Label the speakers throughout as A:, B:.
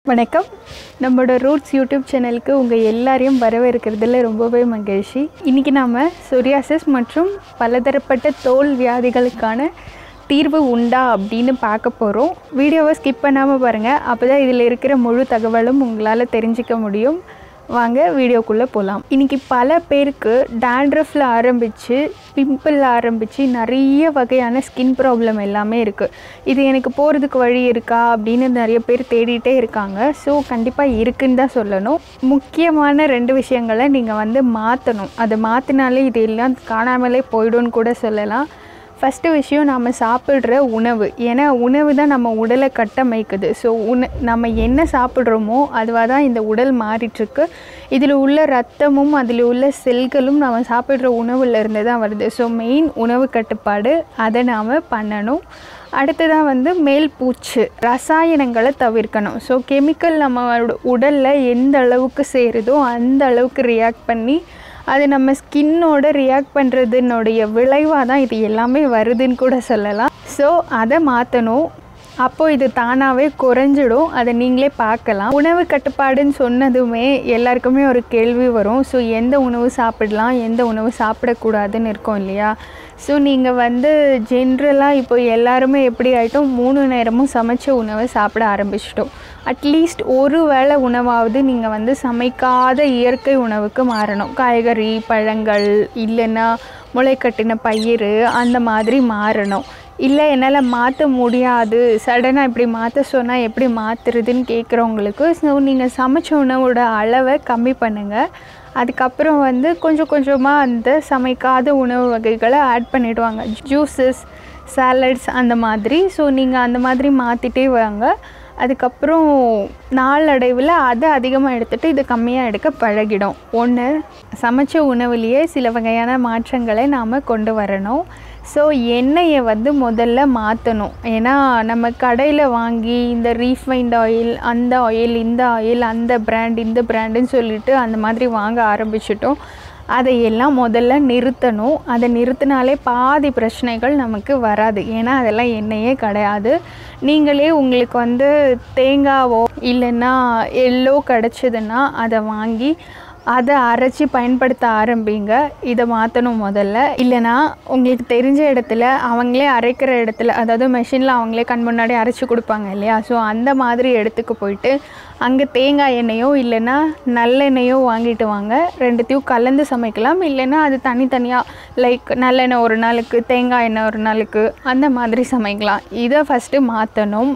A: வணக்கம் நம்மளோட roots YouTube சேனலுக்கு உங்கள் எல்லாரையும் வரவேற்கிறதுல ரொம்பவே மகிழ்ச்சி இன்றைக்கி நாம் சொரியாசிஸ் மற்றும் பலதரப்பட்ட தோல் வியாதிகளுக்கான தீர்வு உண்டா அப்படின்னு பார்க்க போகிறோம் வீடியோவை ஸ்கிப் பண்ணாமல் பாருங்கள் அப்போ தான் இதில் இருக்கிற முழு தகவலும் உங்களால் தெரிஞ்சிக்க முடியும் வாங்க வீடியோக்குள்ளே போகலாம் இன்றைக்கி பல பேருக்கு டேண்ட்ரஃபில் ஆரம்பித்து பிம்பிள் ஆரம்பித்து நிறைய வகையான ஸ்கின் ப்ராப்ளம் எல்லாமே இருக்குது இது எனக்கு போகிறதுக்கு வழி இருக்கா அப்படின்னு நிறைய பேர் தேடிட்டே இருக்காங்க ஸோ கண்டிப்பாக இருக்குன்னு தான் சொல்லணும் முக்கியமான ரெண்டு விஷயங்களை நீங்கள் வந்து மாற்றணும் அதை மாற்றினாலே இது எல்லாம் காணாமலே போயிடும்னு கூட சொல்லலாம் ஃபஸ்ட்டு விஷயம் நாம் சாப்பிட்ற உணவு ஏன்னா உணவு தான் நம்ம உடலை கட்டமைக்குது ஸோ உண நம்ம என்ன சாப்பிட்றோமோ அதுவாக தான் இந்த உடல் மாறிட்டுருக்கு இதில் உள்ள ரத்தமும் அதில் உள்ள செல்களும் நம்ம சாப்பிட்ற உணவுல இருந்து தான் வருது ஸோ மெயின் உணவு கட்டுப்பாடு அதை நாம் பண்ணணும் அடுத்ததாக வந்து மேல் பூச்சு ரசாயனங்களை தவிர்க்கணும் ஸோ கெமிக்கல் நம்ம உடலில் எந்த அளவுக்கு சேருதோ அந்த அளவுக்கு ரியாக்ட் பண்ணி அது நம்ம ஸ்கின்னோட ரியாக்ட் பண்ணுறதுனுடைய விளைவாக தான் இது எல்லாமே வருதுன்னு கூட சொல்லலாம் ஸோ அதை மாற்றணும் அப்போது இது தானாகவே குறைஞ்சிடும் அதை நீங்களே பார்க்கலாம் உணவு கட்டுப்பாடுன்னு சொன்னதுமே எல்லாருக்குமே ஒரு கேள்வி வரும் ஸோ எந்த உணவு சாப்பிடலாம் எந்த உணவு சாப்பிடக்கூடாதுன்னு இருக்கும் இல்லையா ஸோ நீங்கள் வந்து ஜென்ரலாக இப்போ எல்லாருமே எப்படி ஆகிட்டோம் மூணு நேரமும் சமைச்ச உணவை சாப்பிட ஆரம்பிச்சிட்டோம் அட்லீஸ்ட் ஒரு வேளை உணவாவது நீங்கள் வந்து சமைக்காத இயற்கை உணவுக்கு மாறணும் காய்கறி பழங்கள் இல்லைன்னா முளைக்கட்டின பயிர் அந்த மாதிரி மாறணும் இல்லை என்னால் மாற்ற முடியாது சடனாக இப்படி மாற்ற சொன்னால் எப்படி மாற்றுறதுன்னு கேட்குறவங்களுக்கு ஸோ நீங்கள் சமைச்ச உணவோட அளவை கம்மி பண்ணுங்கள் அதுக்கப்புறம் வந்து கொஞ்சம் கொஞ்சமாக அந்த சமைக்காத உணவு வகைகளை ஆட் பண்ணிவிடுவாங்க ஜூஸஸ் சாலட்ஸ் அந்த மாதிரி ஸோ நீங்கள் அந்த மாதிரி மாற்றிட்டே வாங்க அதுக்கப்புறம் நாளடைவில் அதை அதிகமாக எடுத்துகிட்டு இது கம்மியாக எடுக்க பழகிடும் ஒன்று சமைச்ச உணவுலேயே சில வகையான மாற்றங்களை நாம் கொண்டு வரணும் ஸோ எண்ணெயை வந்து முதல்ல மாற்றணும் ஏன்னா நம்ம கடையில் வாங்கி இந்த ரீஃபைண்ட் ஆயில் அந்த ஆயில் இந்த ஆயில் அந்த பிராண்ட் இந்த பிராண்டுன்னு சொல்லிட்டு அந்த மாதிரி வாங்க ஆரம்பிச்சிட்டோம் அதையெல்லாம் முதல்ல நிறுத்தணும் அதை நிறுத்தினாலே பாதி பிரச்சனைகள் நமக்கு வராது ஏன்னா அதெல்லாம் எண்ணெயே கிடையாது நீங்களே உங்களுக்கு வந்து தேங்காவோ இல்லைன்னா எள்ளோ கிடச்சிதுன்னா அதை வாங்கி அதை அரைச்சி பயன்படுத்த ஆரம்பிங்க இதை மாற்றணும் முதல்ல இல்லைனா உங்களுக்கு தெரிஞ்ச இடத்துல அவங்களே அரைக்கிற இடத்துல அதாவது மெஷினில் அவங்களே கண் முன்னாடி அரைச்சி கொடுப்பாங்க இல்லையா ஸோ அந்த மாதிரி இடத்துக்கு போயிட்டு அங்கே தேங்காய் எண்ணெயோ இல்லைன்னா நல்லெண்ணெயோ வாங்கிட்டு வாங்க ரெண்டுத்தையும் கலந்து சமைக்கலாம் இல்லைன்னா அது தனித்தனியாக லைக் நல்லெண்ணெய் ஒரு நாளுக்கு தேங்காய் எண்ணெய் ஒரு நாளுக்கு அந்த மாதிரி சமைக்கலாம் இதை ஃபஸ்ட்டு மாற்றணும்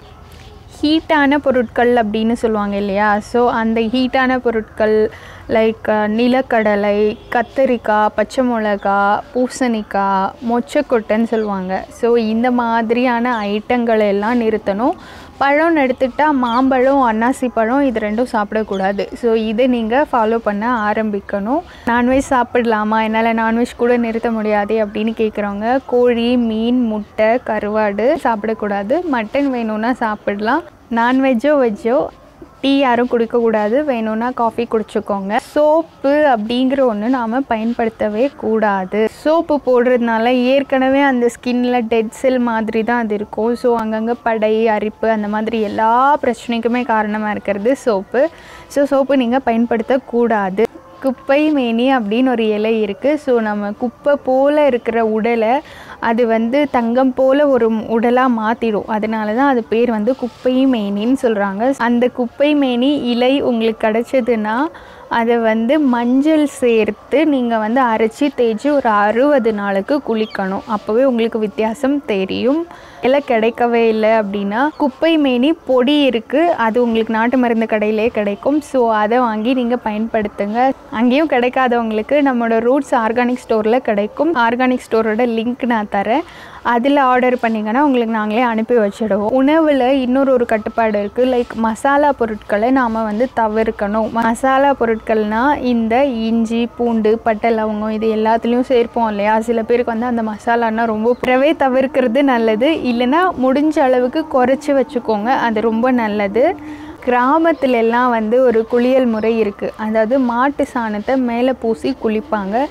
A: ஹீட்டான பொருட்கள் அப்படின்னு சொல்லுவாங்க இல்லையா ஸோ அந்த ஹீட்டான பொருட்கள் லைக் நிலக்கடலை கத்தரிக்காய் பச்சை மிளகா பூசணிக்காய் மொச்சக்கொட்டைன்னு சொல்லுவாங்க ஸோ இந்த மாதிரியான ஐட்டங்களை எல்லாம் நிறுத்தணும் பழம்னு எடுத்துக்கிட்டால் மாம்பழம் அன்னாசி பழம் இது ரெண்டும் சாப்பிடக்கூடாது ஸோ இதை நீங்கள் ஃபாலோ பண்ண ஆரம்பிக்கணும் நான்வெஜ் சாப்பிடலாமா என்னால் நான்வெஜ் கூட நிறுத்த முடியாது அப்படின்னு கேட்குறவங்க கோழி மீன் முட்டை கருவாடு சாப்பிடக்கூடாது மட்டன் வேணும்னா சாப்பிடலாம் நான்வெஜ்ஜோ வெஜ்ஜோ டீ யாரும் குடிக்கக்கூடாது வேணும்னா காஃபி குடிச்சுக்கோங்க சோப்பு அப்படிங்கிற ஒன்று நாம் பயன்படுத்தவே கூடாது சோப்பு போடுறதுனால ஏற்கனவே அந்த ஸ்கின்ல டெட் செல் மாதிரி தான் அது இருக்கும் ஸோ அங்கங்கே படை அரிப்பு அந்த மாதிரி எல்லா பிரச்சனைக்குமே காரணமாக இருக்கிறது சோப்பு ஸோ சோப்பு நீங்கள் பயன்படுத்தக்கூடாது குப்பை மேனி அப்படின்னு ஒரு இலை இருக்குது ஸோ நம்ம குப்பை போல் இருக்கிற உடலை அது வந்து தங்கம் போல் ஒரு உடலாக மாற்றிடும் அதனால தான் அது பேர் வந்து குப்பை மேனின்னு சொல்கிறாங்க அந்த குப்பை மேனி இலை உங்களுக்கு கிடச்சதுன்னா அதை வந்து மஞ்சள் சேர்த்து நீங்கள் வந்து அரைச்சி தேய்ச்சி ஒரு அறுபது நாளுக்கு குளிக்கணும் அப்போவே உங்களுக்கு வித்தியாசம் தெரியும் இலை கிடைக்கவே இல்லை அப்படின்னா குப்பை மேனி பொடி இருக்குது அது உங்களுக்கு நாட்டு மருந்து கடையிலே கிடைக்கும் ஸோ அதை வாங்கி நீங்கள் பயன்படுத்துங்க அங்கேயும் கிடைக்காதவங்களுக்கு நம்மளோட ரூட்ஸ் ஆர்கானிக் ஸ்டோரில் கிடைக்கும் ஆர்கானிக் ஸ்டோரோட லிங்க் நான் தரேன் அதில் ஆர்டர் பண்ணிங்கன்னா உங்களுக்கு நாங்களே அனுப்பி வச்சிடுவோம் உணவில் இன்னொரு ஒரு கட்டுப்பாடு இருக்குது லைக் மசாலா பொருட்களை நாம் வந்து தவிர்க்கணும் மசாலா பொருட்கள்னால் இந்த இஞ்சி பூண்டு பட்டை லவங்கம் இது எல்லாத்துலேயும் சேர்ப்போம் இல்லையா சில பேருக்கு வந்து அந்த மசாலான்னா ரொம்ப பிறவே தவிர்க்கிறது நல்லது இல்லைன்னா முடிஞ்ச அளவுக்கு குறைச்சி வச்சுக்கோங்க அது ரொம்ப நல்லது கிராமத்துல எல்லாம் வந்து ஒரு குளியல் முறை இருக்குது அதாவது மாட்டு சாணத்தை மேலே பூசி குளிப்பாங்க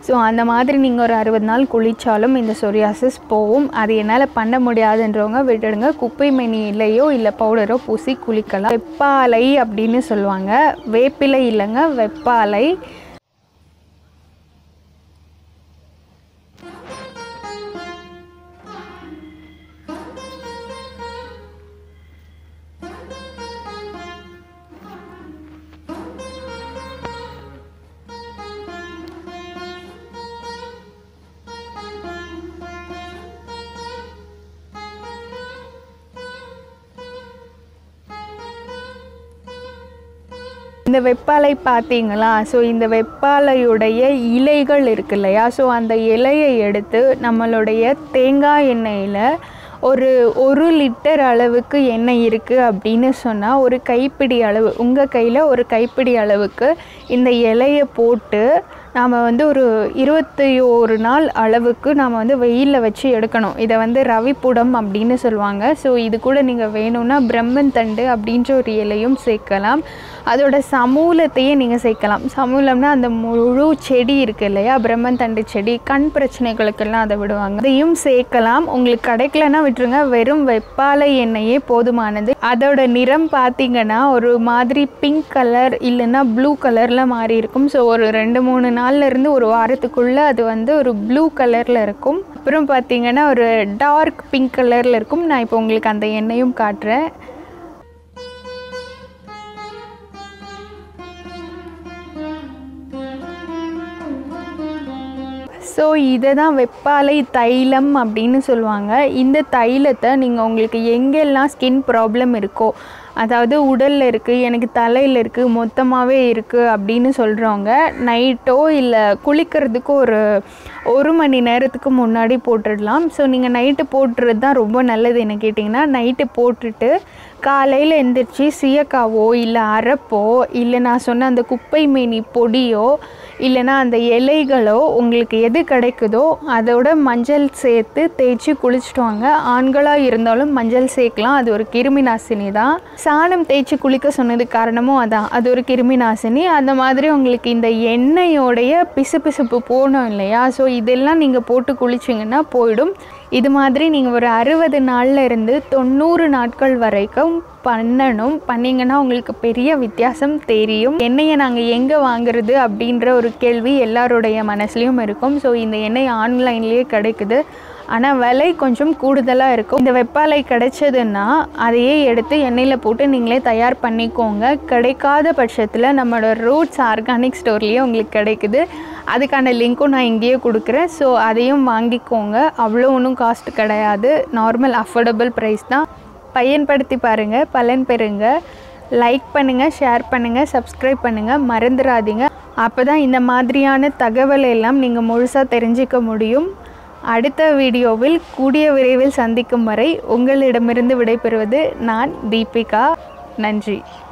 A: ஸோ அந்த மாதிரி நீங்கள் ஒரு அறுபது நாள் குளித்தாலும் இந்த சொரியாசிஸ் போகும் அது என்னால் பண்ண முடியாதுன்றவங்க விட்டுடுங்க குப்பை மணி இலையோ இல்லை பவுடரோ பூசி குளிக்கலாம் வெப்பாலை அப்படின்னு சொல்லுவாங்க வேப்பிலை இல்லைங்க வெப்பாலை இந்த வெப்பாலை பார்த்தீங்களா ஸோ இந்த வெப்பாலையுடைய இலைகள் இருக்கு இல்லையா ஸோ அந்த இலையை எடுத்து நம்மளுடைய தேங்காய் எண்ணெயில் ஒரு ஒரு லிட்டர் அளவுக்கு எண்ணெய் இருக்குது அப்படின்னு சொன்னால் ஒரு கைப்பிடி அளவு உங்கள் கையில் ஒரு கைப்பிடி அளவுக்கு இந்த இலையை போட்டு நாம் வந்து ஒரு இருபத்தி ஒரு நாள் அளவுக்கு நாம் வந்து வெயிலில் வச்சு எடுக்கணும் இதை வந்து ரவிப்புடம் அப்படின்னு சொல்லுவாங்க ஸோ இது கூட நீங்கள் வேணும்னா பிரம்மன் தண்டு அப்படின்ற ஒரு இலையும் சேர்க்கலாம் அதோட சமூலத்தையே நீங்கள் சேர்க்கலாம் சமூலம்னா அந்த முழு செடி இருக்கு இல்லையா பிரம்மன் தண்டு செடி கண் பிரச்சனைகளுக்கெல்லாம் அதை விடுவாங்க அதையும் சேர்க்கலாம் உங்களுக்கு கிடைக்கலன்னா விட்டுருங்க வெறும் வெப்பாலை எண்ணெயே போதுமானது அதோட நிறம் பார்த்தீங்கன்னா ஒரு மாதிரி பிங்க் கலர் இல்லைன்னா ப்ளூ கலரில் மாறி இருக்கும் ஸோ ஒரு ரெண்டு மூணு நாள்ல இருந்து ஒரு வாரத்துக்குள்ளே அது வந்து ஒரு ப்ளூ கலரில் இருக்கும் அப்புறம் பார்த்தீங்கன்னா ஒரு டார்க் பிங்க் கலரில் இருக்கும் நான் இப்போ உங்களுக்கு அந்த எண்ணெயும் காட்டுறேன் ஸோ இதை தான் வெப்பாலை தைலம் அப்படின்னு சொல்லுவாங்க இந்த தைலத்தை நீங்கள் உங்களுக்கு எங்கெல்லாம் ஸ்கின் ப்ராப்ளம் இருக்கோ அதாவது உடலில் இருக்குது எனக்கு தலையில் இருக்குது மொத்தமாகவே இருக்குது அப்படின்னு சொல்கிறவங்க நைட்டோ இல்லை குளிக்கிறதுக்கோ ஒரு ஒரு மணி நேரத்துக்கு முன்னாடி போட்டுடலாம் ஸோ நீங்கள் நைட்டு போட்டுறது தான் ரொம்ப நல்லது என்ன கேட்டிங்கன்னா நைட்டு போட்டுட்டு காலையில் எந்திரிச்சு சீயக்காவோ இல்லை அரப்போ இல்லை நான் சொன்ன அந்த குப்பை மேனி பொடியோ இல்லைன்னா அந்த இலைகளோ உங்களுக்கு எது கிடைக்குதோ அதோட மஞ்சள் சேர்த்து தேய்ச்சி குளிச்சுட்டு வாங்க ஆண்களாக இருந்தாலும் மஞ்சள் சேர்க்கலாம் அது ஒரு கிருமி நாசினி தான் சாணம் தேய்ச்சி குளிக்க சொன்னதுக்கு காரணமும் அதான் அது ஒரு கிருமி நாசினி அந்த மாதிரி உங்களுக்கு இந்த எண்ணெயோடைய பிசுபிசுப்பு போகணும் இல்லையா ஸோ இதெல்லாம் நீங்கள் போட்டு குளிச்சிங்கன்னா போயிடும் இது மாதிரி நீங்கள் ஒரு அறுபது நாளில் இருந்து தொண்ணூறு நாட்கள் வரைக்கும் பண்ணணும் பண்ணிங்கன்னா உங்களுக்கு பெரிய வித்தியாசம் தெரியும் எண்ணெயை நாங்கள் எங்கே வாங்குறது அப்படின்ற ஒரு கேள்வி எல்லாருடைய மனசுலையும் இருக்கும் ஸோ இந்த எண்ணெய் ஆன்லைன்லேயே கிடைக்குது ஆனால் விலை கொஞ்சம் கூடுதலாக இருக்கும் இந்த வெப்பாலை கிடைச்சதுன்னா அதையே எடுத்து எண்ணெயில் போட்டு நீங்களே தயார் பண்ணிக்கோங்க கிடைக்காத பட்சத்தில் நம்மளோட ரூட்ஸ் ஆர்கானிக் ஸ்டோர்லேயே உங்களுக்கு கிடைக்குது அதுக்கான லிங்க்கும் நான் இங்கேயே கொடுக்குறேன் ஸோ அதையும் வாங்கிக்கோங்க அவ்வளோ ஒன்றும் காஸ்ட் கிடையாது நார்மல் அஃபோர்டபுள் ப்ரைஸ் தான் பயன்படுத்தி பாருங்கள் பலன் பெறுங்க லைக் பண்ணுங்கள் ஷேர் பண்ணுங்கள் சப்ஸ்கிரைப் பண்ணுங்கள் மறந்துடாதீங்க அப்போ தான் இந்த மாதிரியான தகவல் எல்லாம் நீங்கள் முழுசாக தெரிஞ்சிக்க முடியும் அடுத்த வீடியோவில் கூடிய விரைவில் சந்திக்கும் வரை உங்களிடமிருந்து விடைபெறுவது நான் தீபிகா நன்றி